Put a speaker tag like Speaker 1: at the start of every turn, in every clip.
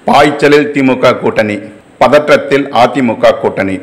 Speaker 1: பாய்ச்சலில் திமுக கூட்டணி பதற்றத்தில் அதிமுக கூட்டணி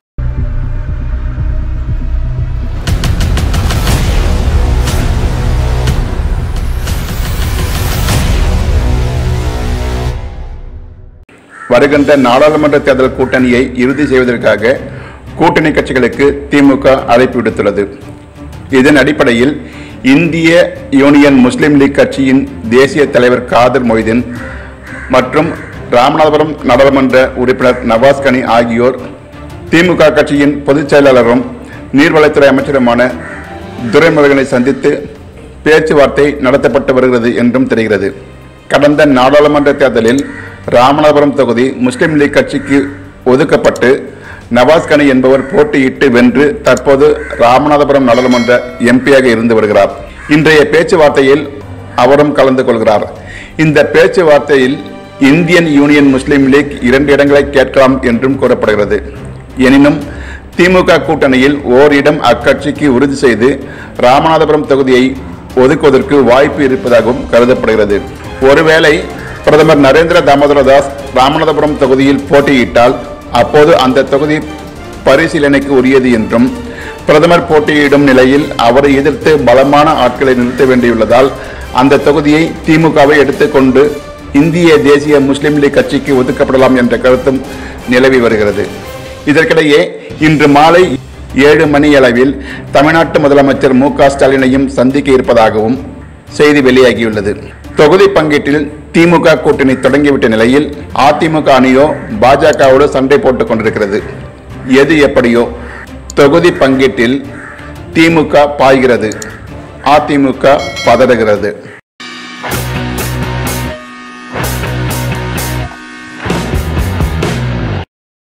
Speaker 1: வருகின்ற நாடாளுமன்ற தேர்தல் கூட்டணியை இறுதி செய்வதற்காக கூட்டணி கட்சிகளுக்கு திமுக அழைப்பு விடுத்துள்ளது இதன் அடிப்படையில் இந்திய யூனியன் முஸ்லீம் லீக் கட்சியின் தேசிய தலைவர் காதர் மொய்தீன் மற்றும் ராமநாதபுரம் நாடாளுமன்ற உறுப்பினர் நவாஸ் கனி ஆகியோர் திமுக கட்சியின் பொதுச் செயலாளரும் நீர்வளத்துறை அமைச்சருமான துரைமுருகனை சந்தித்து பேச்சுவார்த்தை நடத்தப்பட்டு வருகிறது என்றும் தெரிகிறது கடந்த நாடாளுமன்ற தேர்தலில் ராமநாதபுரம் தொகுதி முஸ்லிம் லீக் கட்சிக்கு ஒதுக்கப்பட்டு நவாஸ் கனி என்பவர் போட்டியிட்டு வென்று தற்போது ராமநாதபுரம் நாடாளுமன்ற எம்பியாக இருந்து வருகிறார் இன்றைய பேச்சுவார்த்தையில் அவரும் கலந்து கொள்கிறார் இந்த பேச்சுவார்த்தையில் இந்தியன் யூனியன் முஸ்லீம் லீக் இரண்டு இடங்களை கேட்கலாம் என்றும் கூறப்படுகிறது எனினும் திமுக கூட்டணியில் ஓரிடம் அக்கட்சிக்கு உறுதி செய்து ராமநாதபுரம் தொகுதியை ஒதுக்குவதற்கு வாய்ப்பு இருப்பதாகவும் கருதப்படுகிறது ஒருவேளை பிரதமர் நரேந்திர தாமோதர தாஸ் ராமநாதபுரம் தொகுதியில் போட்டியிட்டால் அப்போது அந்த தொகுதி பரிசீலனைக்கு உரியது என்றும் பிரதமர் போட்டியிடும் நிலையில் அவரை எதிர்த்து பலமான ஆட்களை நிறுத்த வேண்டியுள்ளதால் அந்த தொகுதியை திமுகவை எடுத்துக்கொண்டு இந்திய தேசிய முஸ்லிம் லீக் கட்சிக்கு ஒதுக்கப்படலாம் என்ற கருத்தும் நிலவி வருகிறது இதற்கிடையே இன்று மாலை ஏழு மணி அளவில் தமிழ்நாட்டு முதலமைச்சர் மு க ஸ்டாலினையும் சந்திக்க இருப்பதாகவும் செய்தி வெளியாகியுள்ளது தொகுதி பங்கீட்டில் திமுக கூட்டணி தொடங்கிவிட்ட நிலையில் அதிமுக அணியோ பாஜகவோடு சண்டை போட்டுக் கொண்டிருக்கிறது எது எப்படியோ தொகுதி பங்கீட்டில் திமுக பாய்கிறது அதிமுக பதறுகிறது